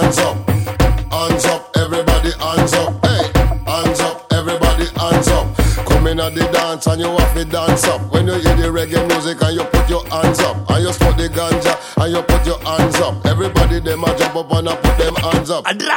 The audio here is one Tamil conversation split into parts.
hands up. Hands up, everybody hands up. Hey, hands up, everybody hands up. Come in at the dance and you have to dance up. When you hear the reggae music and you put your hands up. And you smoke the ganja and you put your hands up. Everybody them a jump up and a put them hands up. அட்ரா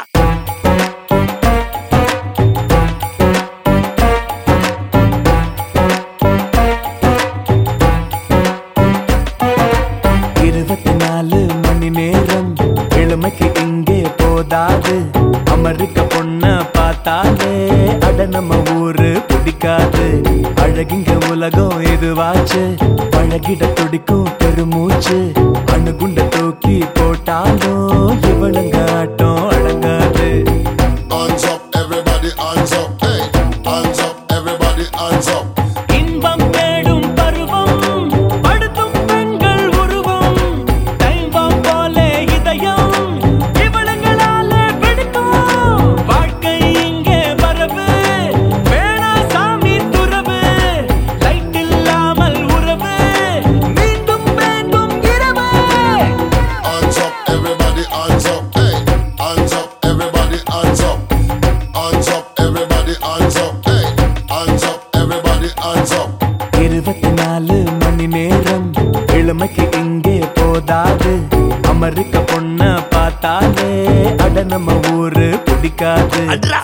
இருபத்தி நாலு மணி நேரம் இளமைக்கு இங்கே போதாது அமெரிக்க பொண்ண பார்த்தாலே அட நம்ம ஊரு பிடிக்காது அழகிங்க உலகம் இதுவாச்சு பழகிட துடிக்கும் பெருமூச்சு அணுகுண்ட தூக்கி போட்டாலும் இவளுங்க ஆட்டம் அடங்காது Hands up, everybody hands up. Hey, hands up, everybody hands up. இன்பம் தேடும் பருவம் படுத்தும் பெண்கள் உருவம் தெய்வம் போல இதயம் இவளுங்களால வெடிக்கும் வாழ்க்கை இங்கே வரவு வேணா சாமி துறவு லைட் இல்லாமல் உறவு மீண்டும் வேண்டும் இரவு Hands up, everybody hands up. Hey, hands up, everybody hands up. Hands up, everybody hands up. Hey, hands up, everybody hands up. இருபத்தி நாலு மணி நேரம் இளமைக்கு இங்கே போதாது அமெரிக்க பொண்ண பார்த்தாலே அட நம்ம ஊரு பிடிக்காது அட்ரா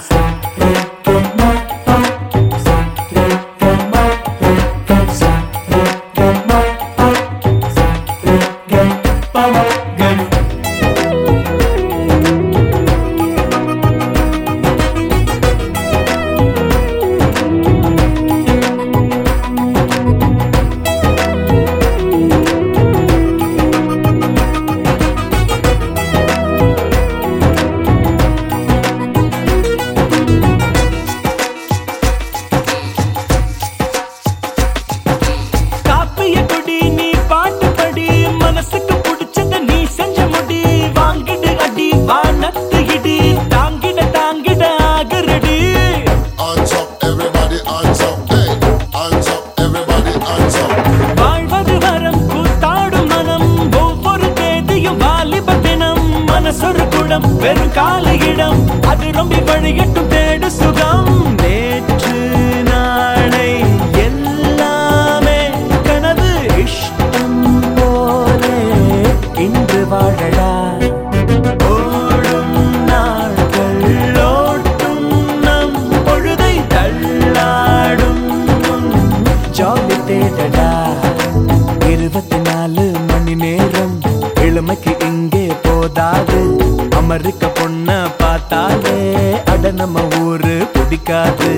காப்பிய குடி நீ பாட்டு படி மனசுக்கு பிடிச்சத நீ செஞ்ச முடி வாங்கிடு அடி வானத்து இடி தாங்கிட தாங்கிட ஆகுறடி Hands up, everybody hands up. Hey, hands up, everybody hands up. வாழ்வது வரம் கூத்தாடும் மனம் ஒவ்வொரு தேதியும் வாலிப தினம் மனசொரு குடம் வெறும் கால இடம் அது ரொம்ப வழியட்டும் தேடு சுகம் நேற்று நாளை எல்லாமே கனவு இஷ்டம் போலே இன்று வாழடா ஓடும் நாட்கள் ஓட்டும் நம் பொழுதை தள்ளாடும் ஜாலி தேடடா இருபத்தி நாலு மணி நேரம் இளமைக்கு இங்கே போதாது அமெரிக்க பொண்ண பார்த்தாலே அட நம்ம ஊரு பிடிக்காது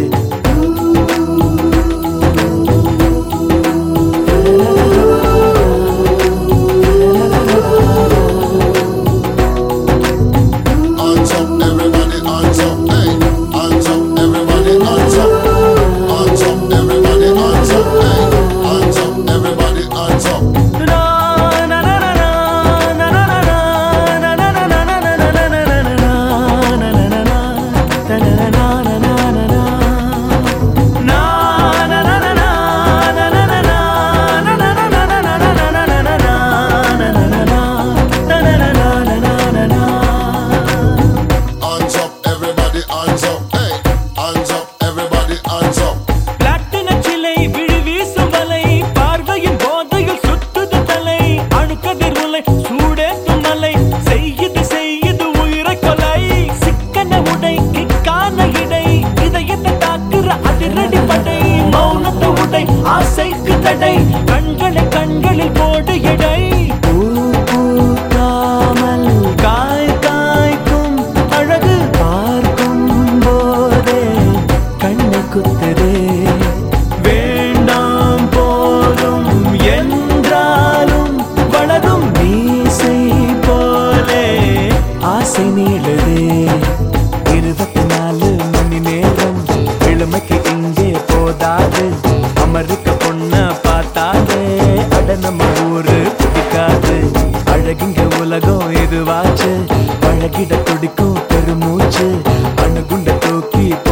Hands up, everybody hands up. Hey, hands up, everybody hands up. Hands up, everybody hands up. Hey, hands up, everybody hands up. Hands up, everybody hands up. Hey, hands up, everybody hands up. பிளாட்டினச் சிலை விழி வீசும் வலை பார்வையின் போதையில் சுத்துது தலை அணுக்கதிர் உலை சூடேத்தும் மலை செய்யுது செய்யுது உயிரை கொலை சிக்கன உடை கிக்கான இடை இதயத்தை தாக்குற அதிரடி படை மௌனத்தை உடை ஆசைக்கு தடை கண்களை கண்களில் போடு எடை பூ பூக்காமல் காய் காய்க்கும் அழகு பார்க்கும் போதே கண்ணை குத்துதே வேண்டாம் போதும் என்றாலும் வளரும் மீசை போலே ஆசை நீளுதே இருபத்தி நாலு மணி நேரம் இளமைக்கு இங்கே போதாது அமெரிக்க பொண்ண பார்த்தாலே அட நம்ம ஊரு பிடிக்காது அழகிங்க உலகம் இதுவாச்சு பழகிட துடிக்கும் பெருமூச்சு அணுகுண்ட தூக்கி